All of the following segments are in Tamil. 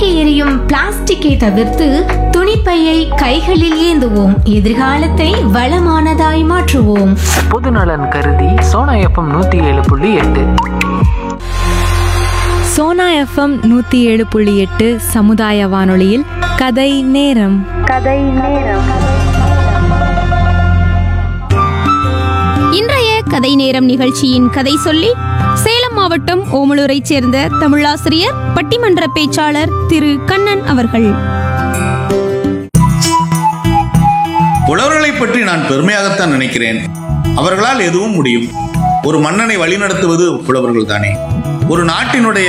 தூக்கி எறியும் பிளாஸ்டிக்கை தவிர்த்து துணிப்பையை கைகளில் ஏந்துவோம் எதிர்காலத்தை வளமானதாய் மாற்றுவோம் பொதுநலன் கருதி சோனா எஃப்எம் நூற்றி ஏழு புள்ளி எட்டு சோனா எஃப்எம் நூற்றி ஏழு புள்ளி எட்டு சமுதாய வானொலியில் கதை நேரம் இன்றைய கதை நேரம் நிகழ்ச்சியின் கதை சொல்லி சேலம் மாவட்டம் ஓமலூரைச் சேர்ந்த தமிழாசிரியர் பட்டிமன்ற பேச்சாளர் திரு கண்ணன் அவர்கள் புலவர்களை பற்றி நான் பெருமையாகத்தான் நினைக்கிறேன் அவர்களால் எதுவும் முடியும் ஒரு மன்னனை வழிநடத்துவது புலவர்கள் தானே ஒரு நாட்டினுடைய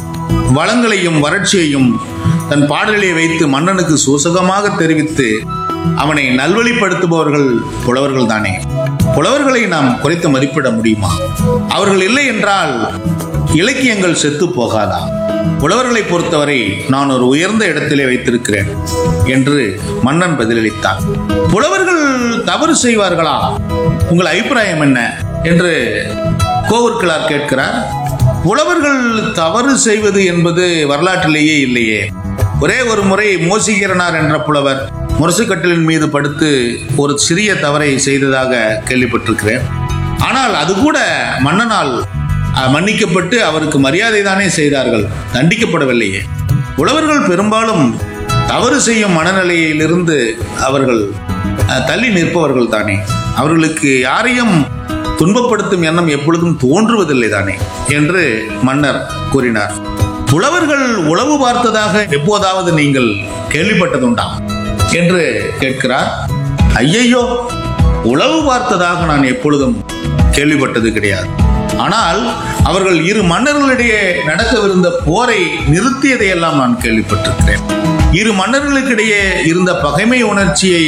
வளங்களையும் வறட்சியையும் தன் பாடலிலே வைத்து மன்னனுக்கு சூசகமாக தெரிவித்து அவனை நல்வழிப்படுத்துபவர்கள் புலவர்கள் தானே புலவர்களை நாம் குறைத்து மதிப்பிட முடியுமா அவர்கள் இல்லை என்றால் இலக்கியங்கள் செத்து போகாதா புலவர்களை பொறுத்தவரை நான் ஒரு உயர்ந்த இடத்திலே வைத்திருக்கிறேன் என்று மன்னன் பதிலளித்தான் புலவர்கள் தவறு செய்வார்களா உங்கள் அபிப்பிராயம் என்ன என்று கோவூர்கிழார் கேட்கிறார் புலவர்கள் தவறு செய்வது என்பது வரலாற்றிலேயே இல்லையே ஒரே ஒரு முறை மோசிகரனார் என்ற புலவர் முரசுக்கட்டிலின் மீது படுத்து ஒரு சிறிய தவறை செய்ததாக கேள்விப்பட்டிருக்கிறேன் ஆனால் அது கூட மன்னனால் அஹ், மன்னிக்கப்பட்டு அவருக்கு மரியாதை தானே செய்தார்கள் தண்டிக்கப்படவில்லையே புலவர்கள் பெரும்பாலும் தவறு செய்யும் மனநிலையிலிருந்து அவர்கள் அஹ், தள்ளி நிற்பவர்கள் தானே அவர்களுக்கு யாரையும் துன்பப்படுத்தும் எண்ணம் எப்பொழுதும் தோன்றுவதில்லை தானே என்று மன்னர் கூறினார் புலவர்கள் உளவு பார்த்ததாக எப்போதாவது நீங்கள் கேள்விப்பட்டதுண்டா என்று கேட்கிறார் ஐயையோ உளவு பார்த்ததாக நான் எப்பொழுதும் கேள்விப்பட்டது கிடையாது ஆனால் அவர்கள் இரு மன்னர்களிடையே நடக்கவிருந்த போரை நிறுத்தியதையெல்லாம் நான் கேள்விப்பட்டிருக்கிறேன் இரு மன்னர்களுக்கிடையே இருந்த பகைமை உணர்ச்சியை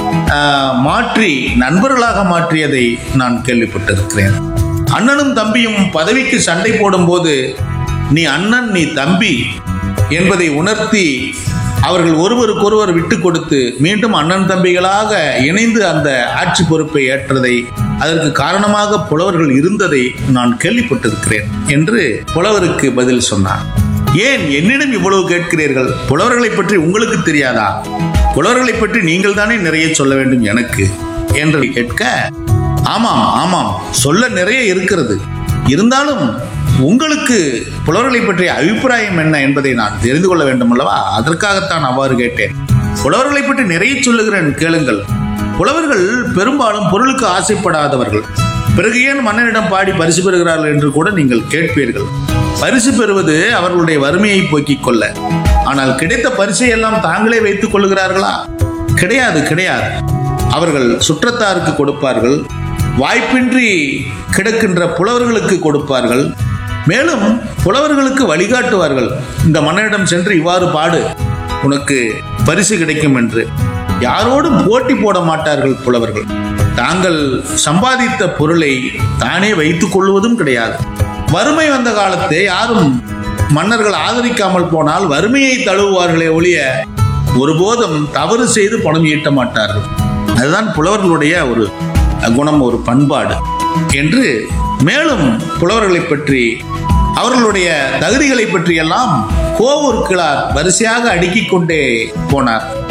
ஆஹ், மாற்றி நண்பர்களாக மாற்றியதை நான் கேள்விப்பட்டிருக்கிறேன் அண்ணனும் தம்பியும் பதவிக்கு சண்டை போடும்போது நீ அண்ணன் நீ தம்பி என்பதை உணர்த்தி அவர்கள் ஒருவருக்கொருவர் விட்டு கொடுத்து மீண்டும் அண்ணன் தம்பிகளாக இணைந்து அந்த ஆட்சி பொறுப்பை ஏற்றதை அதற்கு காரணமாக புலவர்கள் இருந்ததை நான் கேள்விப்பட்டிருக்கிறேன் என்று புலவருக்கு பதில் சொன்னார் ஏன் என்னிடம் இவ்வளவு கேட்கிறீர்கள் புலவர்களை பற்றி உங்களுக்கு தெரியாதா புலவர்களை பற்றி நீங்கள் தானே நிறைய சொல்ல வேண்டும் எனக்கு என்று கேட்க ஆமாம் ஆமாம் சொல்ல நிறைய இருக்கிறது இருந்தாலும் உங்களுக்கு புலவர்களை பற்றிய அபிப்பிராயம் என்ன என்பதை நான் தெரிந்து கொள்ள வேண்டும் அல்லவா அதற்காகத்தான் அவ்வாறு கேட்டேன் புலவர்களை பற்றி நிறைய சொல்லுகிறேன் கேளுங்கள் புலவர்கள் பெரும்பாலும் பொருளுக்கு ஆசைப்படாதவர்கள் பிறகு ஏன் மன்னனிடம் பாடி பரிசு பெறுகிறார்கள் என்று கூட நீங்கள் கேட்பீர்கள் பரிசு பெறுவது அவர்களுடைய வறுமையை போக்கிக் கொள்ள ஆனால் கிடைத்த பரிசை எல்லாம் தாங்களே வைத்துக் கொள்கிறார்களா கிடையாது கிடையாது அவர்கள் சுற்றத்தாருக்கு கொடுப்பார்கள் வாய்ப்பின்றி கிடக்கின்ற புலவர்களுக்கு கொடுப்பார்கள் மேலும் புலவர்களுக்கு வழிகாட்டுவார்கள் இந்த மன்னனிடம் சென்று இவ்வாறு பாடு உனக்கு பரிசு கிடைக்கும் என்று யாரோடும் போட்டி போட மாட்டார்கள் புலவர்கள் தாங்கள் சம்பாதித்த பொருளை தானே வைத்துக் கொள்வதும் கிடையாது வறுமை வந்த காலத்தை யாரும் மன்னர்கள் ஆதரிக்காமல் போனால் வறுமையை தழுவுவார்களே ஒழிய ஒருபோதும் தவறு செய்து பணம் ஈட்ட மாட்டார்கள் அதுதான் புலவர்களுடைய ஒரு குணம் ஒரு பண்பாடு என்று மேலும் புலவர்களை பற்றி அவர்களுடைய தகுதிகளை பற்றி எல்லாம் கோவூர் கிழார் வரிசையாக அடுக்கிக் கொண்டே போனார்